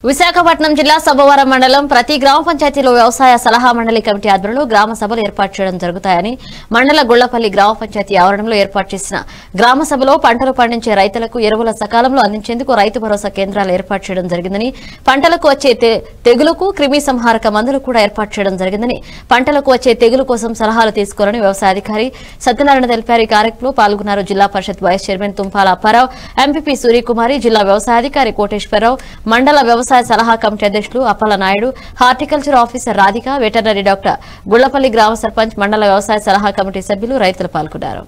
విశాఖపట్నం జిల్లా సభవరం మండలం ప్రతి గ్రామ పంచాయతీలో వ్యవసాయ సలహా మండలి కమిటీ ఆధ్వర్యంలో గ్రామ సభలు ఏర్పాటు చేయడం జరుగుతాయని మండల గుళ్లపల్లి గ్రామ పంచాయతీ ఆవరణంలో ఏర్పాటు చేసిన గ్రామ సభలో పంటలు పండించే రైతులకు ఎరువుల సకాలంలో అందించేందుకు రైతు భరోసా కేంద్రాలు ఏర్పాటు చేయడం జరిగిందని పంటలకు వచ్చే తె- తెగులుకు క్రిమి సంహారక మందులు కూడా ఏర్పాటు చేయడం జరిగిందని పంటలకు వచ్చే తెగులు కోసం సలహాలు తీసుకోవాలని వ్యవసాయ అధికారి సత్యనారాయణ తెలిపారు ఈ కార్యక్రమంలో పాల్గొన్నారు జిల్లా పరిషత్ vice chairman Tumpala Apparao MPP Suryakumari జిల్లా వ్యవసాయ అధికారి కోటేశ్వరరావు మండల వ్యవసాయ సలహా కమిటీ అధ్యక్షులు Appala Naidu horticulture officer Radhika veterinary doctor Gullapalli గ్రామ సర్పంచ్ మండల వ్యవసాయ సలహా కమిటీ సభ్యులు రైతులు పాల్గొన్నారు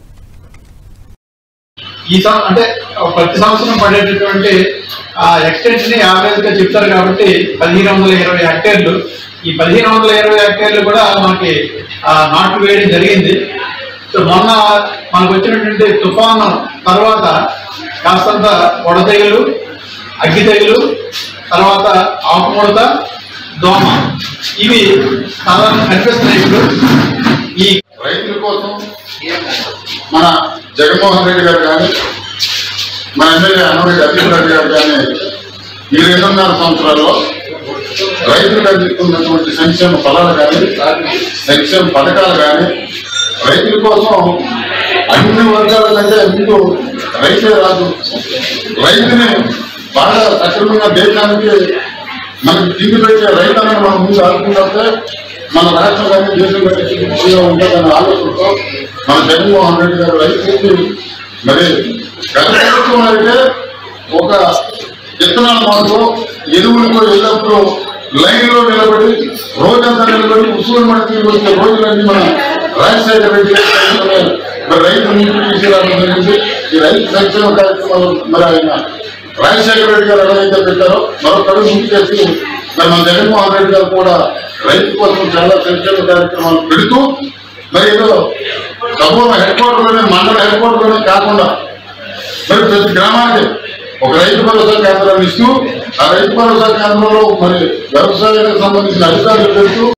ఈ సం అంటే ప్రతి సంవత్సరం పడేటటువంటి ఆ ఎక్స్టెన్షన్ యావరేజ్ గా చెప్తారు కాబట్టి పదిహేను వందల ఇరవై హెక్టేర్లు ఈ పదిహేను వందల ఇరవై హెక్టేర్లు కూడా మనకి ఆ, నాటు వేయడం జరిగింది సో మొన్న మనకు వచ్చినటువంటి తుఫాను తర్వాత కాస్తంత వడతెగులు అగ్గి తెగులు తర్వాత ఆకుముడత దోమ ఇవి సాధారణ కనిపిస్తున్నాయి ఇప్పుడు ఈ రైతుల కోసం మన జగన్మోహన్ రెడ్డి గారు కానీ మన ఎమ్మెల్యే అన్నరెడ్డి అతీఫ్ రెడ్డి గారు కానీ ఈ రెండున్నర సంవత్సరాల్లో రైతులకు అందుతున్నటువంటి సంక్షేమ ఫలాలు కానీ సంక్షేమ పథకాలు కానీ రైతుల కోసం అన్ని వర్గాల కంటే ముందు రైతే రాదు రైతుని బాగా సక్రమంగా దేశానికి మనకి తిండి పెట్టే రైతాన్ని మనం ముందు ఆడుకుంటే మన రాష్ట్రం కానీ దేశం కానీ సుభిక్షంగా ఉంటుందనే ఆలోచనతో మన జగన్మోహన్ రెడ్డి గారు రైతులకి మరి గత ప్రభుత్వం అయితే ఒక విత్తనాల మార్గం ఎరువులకు ఎల్లప్పుడూ లైన్ లో నిలబడి రోజంతా నిలబడి ఉసూరు మనకి వచ్చే రోజులన్నీ మన రాజశేఖర రెడ్డి గారి టైంలోనే మరి రైతు ముందుకు తీసుకురావడం జరిగింది ఈ రైతు సంక్షేమ కార్యక్రమాలు మరి ఆయన రాజశేఖర రెడ్డి గారు ఎలాగైతే పెట్టారో మరొక అడుగు ముందు చేసి మరి మన జగన్మోహన్ రెడ్డి గారు కూడా రైతు కోసం చాలా సంక్షేమ కార్యక్రమాలు పెడుతూ మరి ఏదో సపోజ్ హెడ్ క్వార్టర్లోనే మండల హెడ్ క్వార్టర్లోనే కాకుండా మరి ప్రతి గ్రామానికి ఒక రైతు భరోసా కేంద్రాన్ని ఇస్తూ ఆ రైతు భరోసా కేంద్రంలో మరి వ్యవసాయానికి సంబంధించిన అధికారులు పెడుతూ